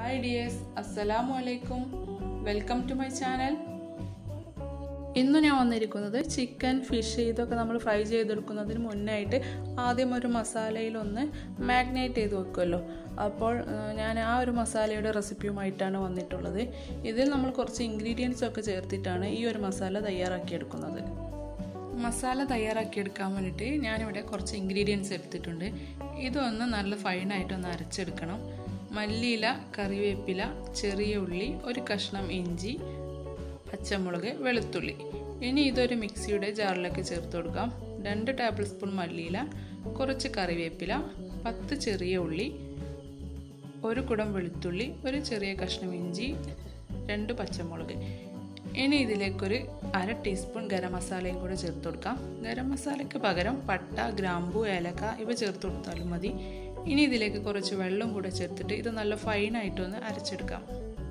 hi dears അസ്സലാമു അലൈക്കും welcome to my channel ഇന്ന് ഞാൻ വന്നിരിക്കുന്നത് ചിക്കൻ ഫിഷ് ഇതൊക്കെ നമ്മൾ ഫ്രൈ ചെയ്തെടുക്കുന്നതിന് മുന്നായിട്ട് ആദ്യം ഒരു മസാലയിലൊന്ന് മാഗ്നേറ്റ് ചെയ്ത് വെക്കുമല്ലോ അപ്പോൾ ആ, ഞാൻ ആ ഒരു മസാലയുടെ റെസിപ്പിയുമായിട്ടാണ് വന്നിട്ടുള്ളത് ഇതിൽ നമ്മൾ കുറച്ച് ഇൻഗ്രീഡിയൻസ് ഒക്കെ ചേർത്തിട്ടാണ് ഈ ഒരു മസാല തയ്യാറാക്കിയെടുക്കുന്നത് മസാല തയ്യാറാക്കിയെടുക്കാൻ വേണ്ടിയിട്ട് ഞാനിവിടെ കുറച്ച് ഇൻഗ്രീഡിയൻസ് എടുത്തിട്ടുണ്ട് ഇതൊന്ന് നല്ല ഫൈനായിട്ടൊന്ന് അരച്ചെടുക്കണം മല്ലിയില കറിവേപ്പില ചെറിയ ഉള്ളി ഒരു കഷ്ണം ഇഞ്ചി പച്ചമുളക് വെളുത്തുള്ളി ഇനി ഇതൊരു മിക്സിയുടെ ജാറിലേക്ക് ചേർത്ത് കൊടുക്കാം രണ്ട് ടേബിൾ സ്പൂൺ മല്ലിയില കുറച്ച് കറിവേപ്പില പത്ത് ചെറിയ ഉള്ളി ഒരു കുടം വെളുത്തുള്ളി ഒരു ചെറിയ കഷ്ണം ഇഞ്ചി രണ്ട് പച്ചമുളക് ഇനി ഇതിലേക്കൊരു അര ടീസ്പൂൺ ഗരം മസാലയും കൂടെ ചേർത്ത് കൊടുക്കാം ഗരം മസാലയ്ക്ക് പകരം പട്ട ഗ്രാമ്പു ഏലക്ക ഇവ ചേർത്ത് കൊടുത്താലും മതി ഇനി ഇതിലേക്ക് കുറച്ച് വെള്ളം കൂടെ ചേർത്തിട്ട് ഇത് നല്ല ഫൈനായിട്ടൊന്ന് അരച്ചെടുക്കാം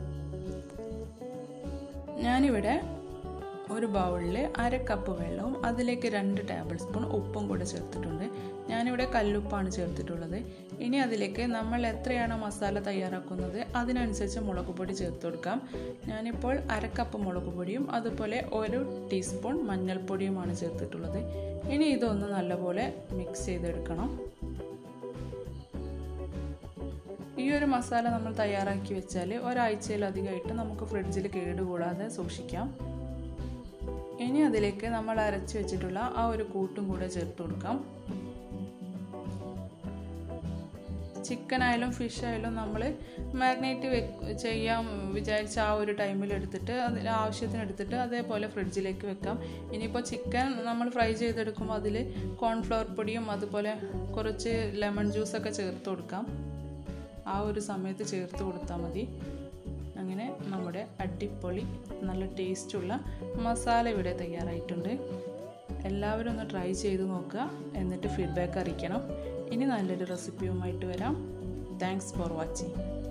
ഞാനിവിടെ ഒരു ബൗളിൽ അര കപ്പ് വെള്ളവും അതിലേക്ക് രണ്ട് ടേബിൾ സ്പൂൺ ഉപ്പും കൂടെ ചേർത്തിട്ടുണ്ട് ഞാനിവിടെ കല്ലുപ്പാണ് ചേർത്തിട്ടുള്ളത് ഇനി അതിലേക്ക് നമ്മൾ എത്രയാണോ മസാല തയ്യാറാക്കുന്നത് അതിനനുസരിച്ച് മുളക് പൊടി ചേർത്ത് കൊടുക്കാം ഞാനിപ്പോൾ അര കപ്പ് മുളക് പൊടിയും അതുപോലെ ഒരു ടീസ്പൂൺ മഞ്ഞൾപ്പൊടിയുമാണ് ചേർത്തിട്ടുള്ളത് ഇനി ഇതൊന്ന് നല്ലപോലെ മിക്സ് ചെയ്തെടുക്കണം ഈ ഒരു മസാല നമ്മൾ തയ്യാറാക്കി വെച്ചാൽ ഒരാഴ്ചയിലധികമായിട്ട് നമുക്ക് ഫ്രിഡ്ജിൽ കേടുകൂടാതെ സൂക്ഷിക്കാം ഇനി അതിലേക്ക് നമ്മൾ അരച്ച് വെച്ചിട്ടുള്ള ആ ഒരു കൂട്ടും കൂടെ ചേർത്ത് കൊടുക്കാം ചിക്കൻ ആയാലും ഫിഷ് ആയാലും നമ്മൾ മാഗ്നേറ്റ് ചെയ്യാൻ വിചാരിച്ച ആ ഒരു ടൈമിൽ എടുത്തിട്ട് അതിന് ആവശ്യത്തിന് എടുത്തിട്ട് അതേപോലെ ഫ്രിഡ്ജിലേക്ക് വെക്കാം ഇനിയിപ്പോൾ ചിക്കൻ നമ്മൾ ഫ്രൈ ചെയ്തെടുക്കുമ്പോൾ അതിൽ കോൺഫ്ലവർ പൊടിയും അതുപോലെ കുറച്ച് ലെമൺ ജ്യൂസൊക്കെ ചേർത്ത് കൊടുക്കാം ആ ഒരു സമയത്ത് ചേർത്ത് കൊടുത്താൽ മതി അങ്ങനെ നമ്മുടെ അടിപൊളി നല്ല ടേസ്റ്റുള്ള മസാല ഇവിടെ തയ്യാറായിട്ടുണ്ട് എല്ലാവരും ഒന്ന് ട്രൈ ചെയ്ത് നോക്കുക എന്നിട്ട് ഫീഡ്ബാക്ക് അറിയിക്കണം ഇനി നല്ലൊരു റെസിപ്പിയുമായിട്ട് വരാം താങ്ക്സ് ഫോർ വാച്ചിങ്